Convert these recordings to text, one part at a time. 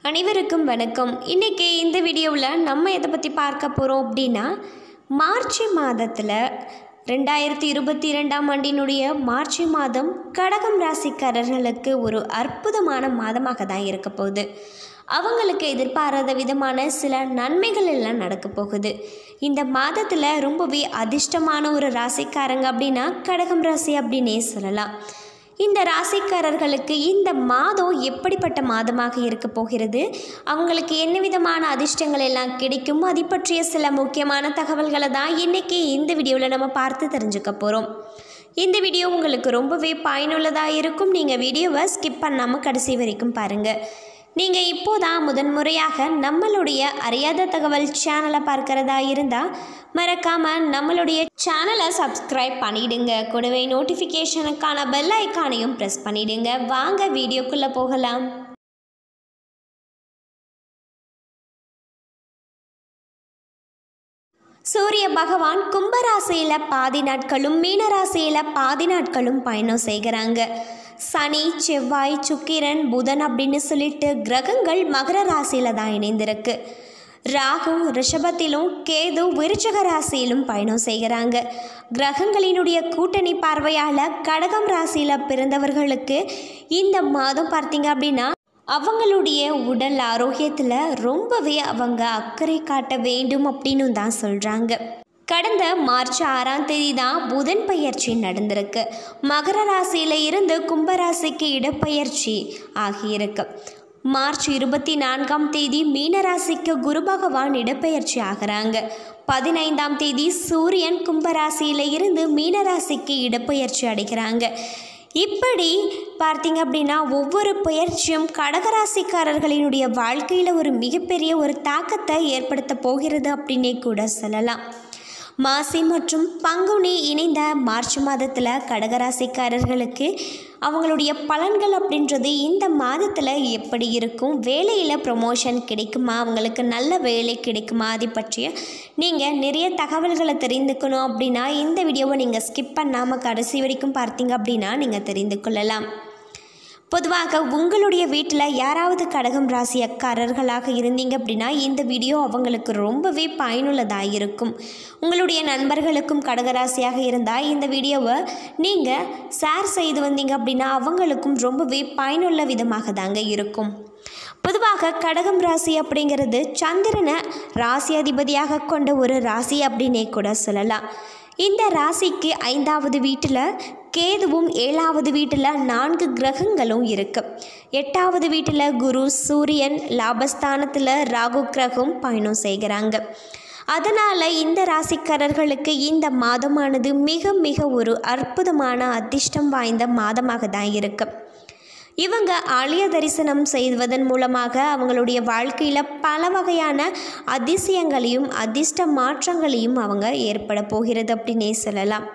அனைவருக்கும் வணக்கம் இன்றைக்கி இந்த வீடியோவில் நம்ம எதை பற்றி பார்க்க போகிறோம் அப்படின்னா மார்ச் மாதத்தில் ரெண்டாயிரத்தி இருபத்தி ரெண்டாம் ஆண்டினுடைய மார்ச் மாதம் கடகம் ராசிக்காரர்களுக்கு ஒரு அற்புதமான மாதமாக தான் இருக்க போகுது அவங்களுக்கு எதிர்பாராத விதமான சில நன்மைகள் எல்லாம் நடக்க போகுது இந்த மாதத்தில் ரொம்பவே அதிர்ஷ்டமான ஒரு ராசிக்காரங்க அப்படின்னா கடகம் ராசி அப்படின்னே சொல்லலாம் இந்த ராசிக்காரர்களுக்கு இந்த மாதம் எப்படிப்பட்ட மாதமாக இருக்க போகிறது அவங்களுக்கு என்ன விதமான அதிர்ஷ்டங்கள் எல்லாம் கிடைக்கும் அதை பற்றிய சில முக்கியமான தகவல்களை தான் இன்றைக்கி இந்த வீடியோவில் நம்ம பார்த்து தெரிஞ்சுக்க போகிறோம் இந்த வீடியோ உங்களுக்கு ரொம்பவே பயனுள்ளதாக இருக்கும் நீங்கள் வீடியோவை ஸ்கிப் பண்ணாமல் கடைசி வரைக்கும் பாருங்கள் நீங்கள் இப்போதான் முதன்முறையாக நம்மளுடைய அறியாத தகவல் சேனலை பார்க்கறதா இருந்தால் மறக்காமல் நம்மளுடைய சேனலை சப்ஸ்கிரைப் பண்ணிடுங்க கூடவே நோட்டிஃபிகேஷனுக்கான பெல் ஐக்கானையும் ப்ரெஸ் பண்ணிடுங்க வாங்க வீடியோக்குள்ளே போகலாம் சூரிய பகவான் கும்பராசியில் பாதி நாட்களும் மீனராசியில் பாதி நாட்களும் பயணம் செய்கிறாங்க சனி செவ்வாய் சுக்கிரன் புதன் அப்படின்னு சொல்லிட்டு கிரகங்கள் மகர ராசியில் தான் இணைந்திருக்கு ராகு ரிஷபத்திலும் கேது விருச்சக ராசியிலும் பயணம் செய்கிறாங்க கிரகங்களினுடைய கூட்டணி பார்வையால் கடகம் ராசியில் பிறந்தவர்களுக்கு இந்த மாதம் பார்த்தீங்க அப்படின்னா அவங்களுடைய உடல் ஆரோக்கியத்தில் ரொம்பவே அவங்க அக்கறை காட்ட வேண்டும் அப்படின்னு தான் சொல்கிறாங்க கடந்த மார்ச் ஆறாம் தேதி தான் புதன் பயிற்சி நடந்திருக்கு மகர ராசியில் இருந்து கும்பராசிக்கு இடப்பெயர்ச்சி ஆகியிருக்கு மார்ச் இருபத்தி நான்காம் தேதி மீனராசிக்கு குரு பகவான் இடப்பெயர்ச்சி ஆகிறாங்க பதினைந்தாம் தேதி சூரியன் கும்பராசியில் இருந்து மீனராசிக்கு இடப்பெயர்ச்சி அடைகிறாங்க இப்படி பார்த்தீங்க அப்படின்னா ஒவ்வொரு பயிற்சியும் கடகராசிக்காரர்களினுடைய வாழ்க்கையில் ஒரு மிகப்பெரிய ஒரு தாக்கத்தை ஏற்படுத்த போகிறது அப்படின்னே கூட சொல்லலாம் மாசி மற்றும் பங்குனி இணைந்த மார்ச் மாதத்தில் கடகராசிக்காரர்களுக்கு அவங்களுடைய பலன்கள் அப்படின்றது இந்த மாதத்தில் எப்படி இருக்கும் வேலையில் ப்ரொமோஷன் கிடைக்குமா அவங்களுக்கு நல்ல வேலை கிடைக்குமா அதை பற்றிய நீங்கள் நிறைய தகவல்களை தெரிந்துக்கணும் அப்படின்னா இந்த வீடியோவை நீங்கள் ஸ்கிப் பண்ணாமல் கடைசி வரைக்கும் பார்த்தீங்க அப்படின்னா நீங்கள் தெரிந்து கொள்ளலாம் பொதுவாக உங்களுடைய வீட்டில் யாராவது கடகம் ராசியக்காரர்களாக இருந்தீங்க அப்படின்னா இந்த வீடியோ அவங்களுக்கு ரொம்பவே பயனுள்ளதாக இருக்கும் உங்களுடைய நண்பர்களுக்கும் கடகராசியாக இருந்தால் இந்த வீடியோவை நீங்கள் ஷேர் செய்து வந்தீங்க அப்படின்னா அவங்களுக்கும் ரொம்பவே பயனுள்ள விதமாக தாங்க இருக்கும் பொதுவாக கடகம் ராசி அப்படிங்கிறது சந்திரனை ராசி அதிபதியாக கொண்ட ஒரு ராசி அப்படின்னே கூட சொல்லலாம் இந்த ராசிக்கு ஐந்தாவது வீட்டில் கேதுவும் ஏழாவது வீட்டில் நான்கு கிரகங்களும் இருக்கு எட்டாவது வீட்டில் குரு சூரியன் லாபஸ்தானத்தில் ராகு கிரகம் பயணம் செய்கிறாங்க அதனால் இந்த ராசிக்காரர்களுக்கு இந்த மாதமானது மிக மிக ஒரு அற்புதமான அதிர்ஷ்டம் வாய்ந்த மாதமாக தான் இருக்கு இவங்க ஆலய தரிசனம் செய்வதன் மூலமாக அவங்களுடைய வாழ்க்கையில் பல வகையான அதிசயங்களையும் அதிர்ஷ்ட மாற்றங்களையும் அவங்க ஏற்பட போகிறது அப்படின்னே சொல்லலாம்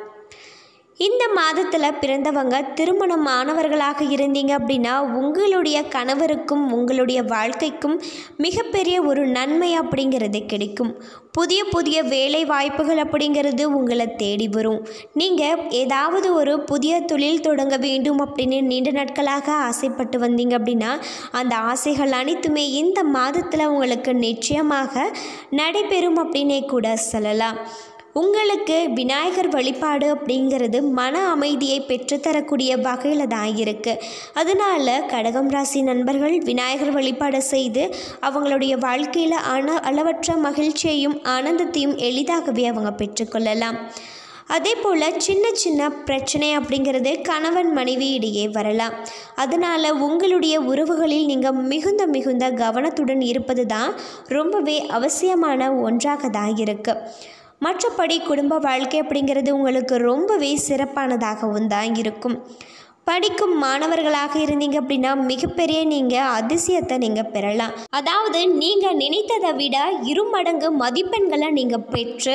இந்த மாதத்தில் பிறந்தவங்க திருமணமானவர்களாக இருந்தீங்க அப்படின்னா உங்களுடைய கணவருக்கும் உங்களுடைய வாழ்க்கைக்கும் மிகப்பெரிய ஒரு நன்மை அப்படிங்கிறது கிடைக்கும் புதிய புதிய வேலை வாய்ப்புகள் அப்படிங்கிறது உங்களை தேடி வரும் நீங்கள் ஏதாவது ஒரு புதிய தொழில் தொடங்க வேண்டும் அப்படின்னு நீண்ட நாட்களாக ஆசைப்பட்டு வந்தீங்க அப்படின்னா அந்த ஆசைகள் அனைத்துமே இந்த மாதத்தில் உங்களுக்கு நிச்சயமாக நடைபெறும் அப்படின்னே கூட சொல்லலாம் உங்களுக்கு விநாயகர் வழிபாடு அப்படிங்கிறது மன அமைதியை பெற்றுத்தரக்கூடிய வகையில் தான் இருக்குது அதனால் கடகம் ராசி நண்பர்கள் விநாயகர் வழிபாடு செய்து அவங்களுடைய வாழ்க்கையில் அன அளவற்ற மகிழ்ச்சியையும் ஆனந்தத்தையும் எளிதாகவே அவங்க பெற்றுக்கொள்ளலாம் அதே போல் சின்ன சின்ன பிரச்சனை அப்படிங்கிறது கணவன் மனைவி இடையே வரலாம் அதனால் உங்களுடைய உறவுகளில் நீங்கள் மிகுந்த மிகுந்த கவனத்துடன் இருப்பது தான் ரொம்பவே அவசியமான ஒன்றாக தான் இருக்குது மற்றபடி குடும்ப வாழ்க்கை அப்படிங்கிறது உங்களுக்கு ரொம்பவே சிறப்பானதாகவும் தான் இருக்கும் படிக்கும் மாணவர்களாக இருந்தீங்க அப்படின்னா மிகப்பெரிய நீங்கள் அதிசயத்தை நீங்கள் பெறலாம் அதாவது நீங்கள் நினைத்ததை விட இருமடங்கு மதிப்பெண்களை நீங்கள் பெற்று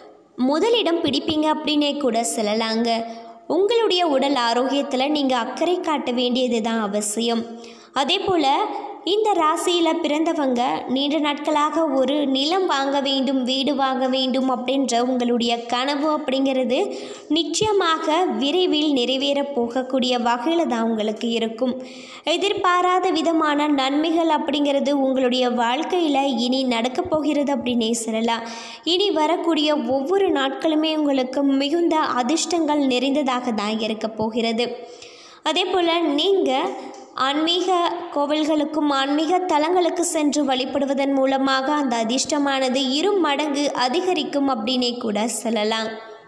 முதலிடம் பிடிப்பீங்க அப்படின்னே கூட சொல்லலாங்க உங்களுடைய உடல் ஆரோக்கியத்தில் நீங்கள் அக்கறை காட்ட வேண்டியது தான் அவசியம் அதே போல் இந்த ராசியில் பிறந்தவங்க நீண்ட நாட்களாக ஒரு நிலம் வாங்க வேண்டும் வீடு வாங்க வேண்டும் அப்படின்ற உங்களுடைய கனவு அப்படிங்கிறது நிச்சயமாக விரைவில் நிறைவேறப் போகக்கூடிய வகையில் தான் உங்களுக்கு இருக்கும் எதிர்பாராத விதமான நன்மைகள் அப்படிங்கிறது உங்களுடைய வாழ்க்கையில் இனி நடக்கப் போகிறது அப்படின்னே சொல்லலாம் இனி வரக்கூடிய ஒவ்வொரு நாட்களுமே உங்களுக்கு மிகுந்த அதிர்ஷ்டங்கள் நிறைந்ததாக தான் இருக்கப் போகிறது அதே போல் நீங்கள் ஆன்மீக கோவில்களுக்கும் ஆன்மீக தலங்களுக்கு சென்று வழிபடுவதன் மூலமாக அந்த அதிர்ஷ்டமானது இரு மடங்கு அதிகரிக்கும் அப்படின்னே கூட சொல்லலாம்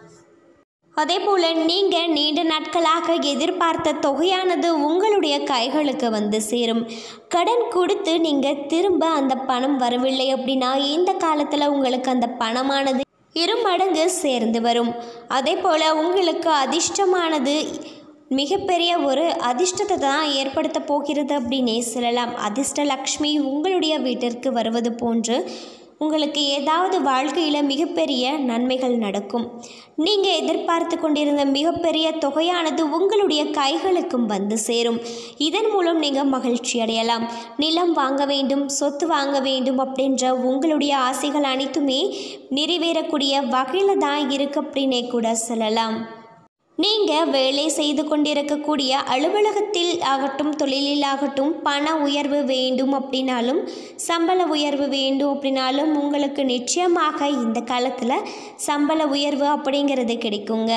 அதே போல் நீங்கள் நீண்ட நாட்களாக எதிர்பார்த்த தொகையானது உங்களுடைய கைகளுக்கு வந்து சேரும் கடன் கொடுத்து நீங்கள் திரும்ப அந்த பணம் வரவில்லை அப்படின்னா இந்த காலத்தில் உங்களுக்கு அந்த பணமானது இரு மடங்கு சேர்ந்து வரும் அதே போல் உங்களுக்கு அதிர்ஷ்டமானது மிகப்பெரிய ஒரு அதிர்ஷ்டத்தை தான் ஏற்படுத்த போகிறது அப்படின்னே சொல்லலாம் அதிர்ஷ்ட லக்ஷ்மி உங்களுடைய வீட்டிற்கு வருவது போன்று உங்களுக்கு ஏதாவது வாழ்க்கையில் மிகப்பெரிய நன்மைகள் நடக்கும் நீங்கள் எதிர்பார்த்து கொண்டிருந்த மிகப்பெரிய தொகையானது உங்களுடைய கைகளுக்கும் வந்து சேரும் இதன் மூலம் நீங்கள் மகிழ்ச்சி அடையலாம் நிலம் வாங்க வேண்டும் சொத்து வாங்க வேண்டும் அப்படின்ற உங்களுடைய ஆசைகள் அனைத்துமே நிறைவேறக்கூடிய வகையில் தான் இருக்கு அப்படின்னே கூட சொல்லலாம் நீங்கள் வேலை செய்து கொண்டிருக்கக்கூடிய அலுவலகத்தில் ஆகட்டும் தொழிலில் ஆகட்டும் பண உயர்வு வேண்டும் அப்படின்னாலும் சம்பள உயர்வு வேண்டும் அப்படின்னாலும் உங்களுக்கு நிச்சயமாக இந்த காலத்தில் சம்பள உயர்வு அப்படிங்கிறது கிடைக்குங்க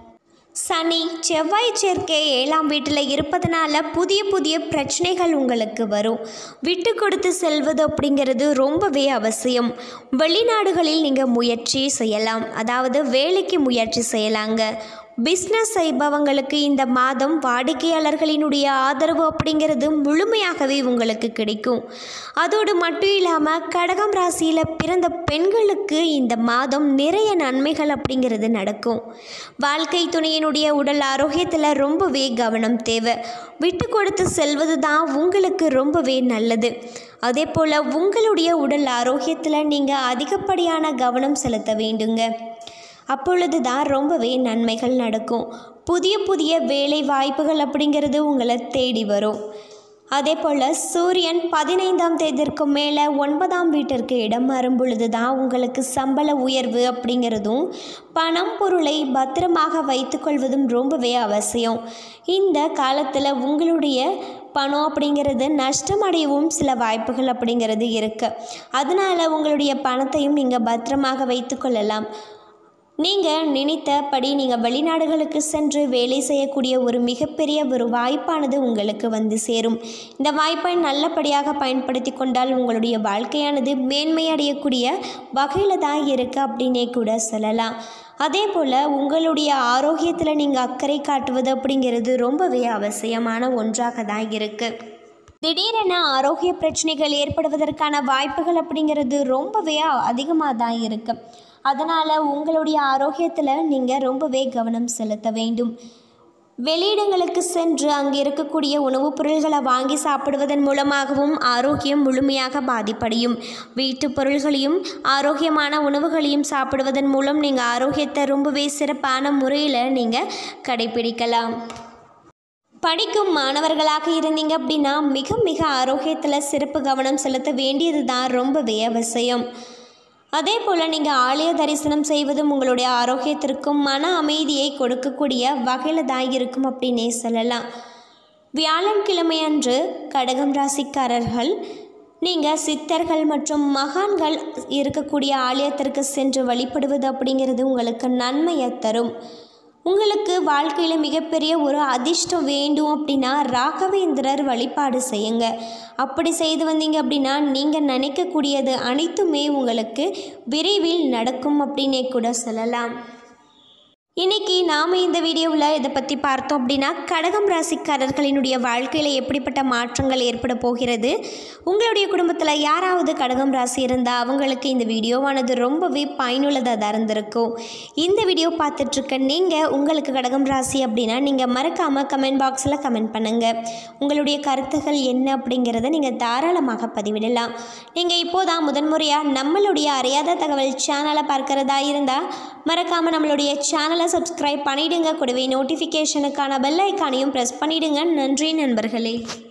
சனி செவ்வாய் சேர்க்கை ஏழாம் வீட்டில் இருப்பதனால புதிய புதிய பிரச்சனைகள் உங்களுக்கு வரும் விட்டு கொடுத்து செல்வது அப்படிங்கிறது ரொம்பவே அவசியம் வெளிநாடுகளில் நீங்கள் முயற்சி செய்யலாம் அதாவது வேலைக்கு முயற்சி செய்யலாங்க பிஸ்னஸ் செய்பவங்களுக்கு இந்த மாதம் வாடிக்கையாளர்களினுடைய ஆதரவு அப்படிங்கிறது முழுமையாகவே உங்களுக்கு கிடைக்கும் அதோடு மட்டும் இல்லாமல் கடகம் ராசியில் பிறந்த பெண்களுக்கு இந்த மாதம் நிறைய நன்மைகள் அப்படிங்கிறது நடக்கும் வாழ்க்கை துணையினுடைய உடல் ஆரோக்கியத்தில் ரொம்பவே கவனம் தேவை விட்டு கொடுத்து செல்வது தான் உங்களுக்கு ரொம்பவே நல்லது அதே போல் உங்களுடைய உடல் ஆரோக்கியத்தில் நீங்கள் அதிகப்படியான கவனம் செலுத்த வேண்டுங்க அப்பொழுது தான் ரொம்பவே நன்மைகள் நடக்கும் புதிய புதிய வேலை வாய்ப்புகள் அப்படிங்கிறது உங்களை தேடி வரும் அதே போல் சூரியன் பதினைந்தாம் தேதிற்கு மேலே ஒன்பதாம் வீட்டிற்கு இடம் மாறும் பொழுது தான் உங்களுக்கு சம்பள உயர்வு அப்படிங்கிறதும் பணம் பொருளை பத்திரமாக வைத்துக்கொள்வதும் ரொம்பவே அவசியம் இந்த காலத்தில் உங்களுடைய பணம் அப்படிங்கிறது நஷ்டமடையவும் சில வாய்ப்புகள் அப்படிங்கிறது இருக்குது அதனால் உங்களுடைய பணத்தையும் நீங்கள் பத்திரமாக வைத்துக்கொள்ளலாம் நீங்கள் நினைத்தபடி நீங்கள் வெளிநாடுகளுக்கு சென்று வேலை செய்யக்கூடிய ஒரு மிகப்பெரிய ஒரு வாய்ப்பானது உங்களுக்கு வந்து சேரும் இந்த வாய்ப்பை நல்லபடியாக பயன்படுத்தி கொண்டால் உங்களுடைய வாழ்க்கையானது மேன்மையடையக்கூடிய வகையில் தான் இருக்குது அப்படின்னே கூட சொல்லலாம் அதே போல் உங்களுடைய ஆரோக்கியத்தில் நீங்கள் அக்கறை காட்டுவது அப்படிங்கிறது ரொம்பவே அவசியமான ஒன்றாக தான் இருக்குது திடீரென ஆரோக்கிய பிரச்சனைகள் ஏற்படுவதற்கான வாய்ப்புகள் அப்படிங்கிறது ரொம்பவே அதிகமாக தான் இருக்குது அதனால் உங்களுடைய ஆரோக்கியத்தில் நீங்கள் ரொம்பவே கவனம் செலுத்த வேண்டும் வெளியிடங்களுக்கு சென்று அங்கே இருக்கக்கூடிய உணவுப் பொருள்களை வாங்கி சாப்பிடுவதன் மூலமாகவும் ஆரோக்கியம் முழுமையாக பாதிப்படையும் வீட்டு பொருள்களையும் ஆரோக்கியமான உணவுகளையும் சாப்பிடுவதன் மூலம் நீங்கள் ஆரோக்கியத்தை ரொம்பவே சிறப்பான முறையில் நீங்கள் கடைபிடிக்கலாம் படிக்கும் மாணவர்களாக இருந்தீங்க அப்படின்னா மிக மிக ஆரோக்கியத்தில் சிறப்பு கவனம் செலுத்த வேண்டியது தான் ரொம்பவே அவசியம் அதே போல் நீங்கள் ஆலய தரிசனம் செய்வதும் உங்களுடைய ஆரோக்கியத்திற்கும் மன அமைதியை கொடுக்கக்கூடிய வகையில் தான் இருக்கும் அப்படின்னே சொல்லலாம் வியாழன்கிழமை அன்று கடகம் ராசிக்காரர்கள் நீங்கள் சித்தர்கள் மற்றும் மகான்கள் இருக்கக்கூடிய ஆலயத்திற்கு சென்று வழிபடுவது அப்படிங்கிறது உங்களுக்கு நன்மையை தரும் உங்களுக்கு வாழ்க்கையில் மிகப்பெரிய ஒரு அதிர்ஷ்டம் வேண்டும் அப்படின்னா ராகவேந்திரர் வழிபாடு செய்யுங்க அப்படி செய்து வந்தீங்க அப்படின்னா நீங்கள் நினைக்கக்கூடியது அனைத்துமே உங்களுக்கு விரைவில் நடக்கும் அப்படின்னே கூட சொல்லலாம் இன்னைக்கு நாம் இந்த வீடியோவில் இதை பற்றி பார்த்தோம் அப்படின்னா கடகம் ராசிக்காரர்களினுடைய வாழ்க்கையில் எப்படிப்பட்ட மாற்றங்கள் ஏற்பட போகிறது உங்களுடைய குடும்பத்தில் யாராவது கடகம் ராசி இருந்தால் அவங்களுக்கு இந்த வீடியோவானது ரொம்பவே பயனுள்ளதாக தான் இருந்திருக்கும் இந்த வீடியோ பார்த்துட்ருக்க நீங்கள் உங்களுக்கு கடகம் ராசி அப்படின்னா நீங்கள் மறக்காமல் கமெண்ட் பாக்ஸில் கமெண்ட் பண்ணுங்கள் உங்களுடைய கருத்துகள் என்ன அப்படிங்கிறத நீங்கள் தாராளமாக பதிவிடலாம் நீங்கள் இப்போதான் முதன்முறையாக நம்மளுடைய அறியாத தகவல் சேனலை பார்க்குறதா இருந்தால் மறக்காமல் நம்மளுடைய சேனலை சப்ஸ்கிரைப் பண்ணிடுங்க கூடவே நோட்டிஃபிகேஷனுக்கான பெல் ஐக்கானையும் ப்ரெஸ் பண்ணிடுங்க நன்றி நண்பர்களே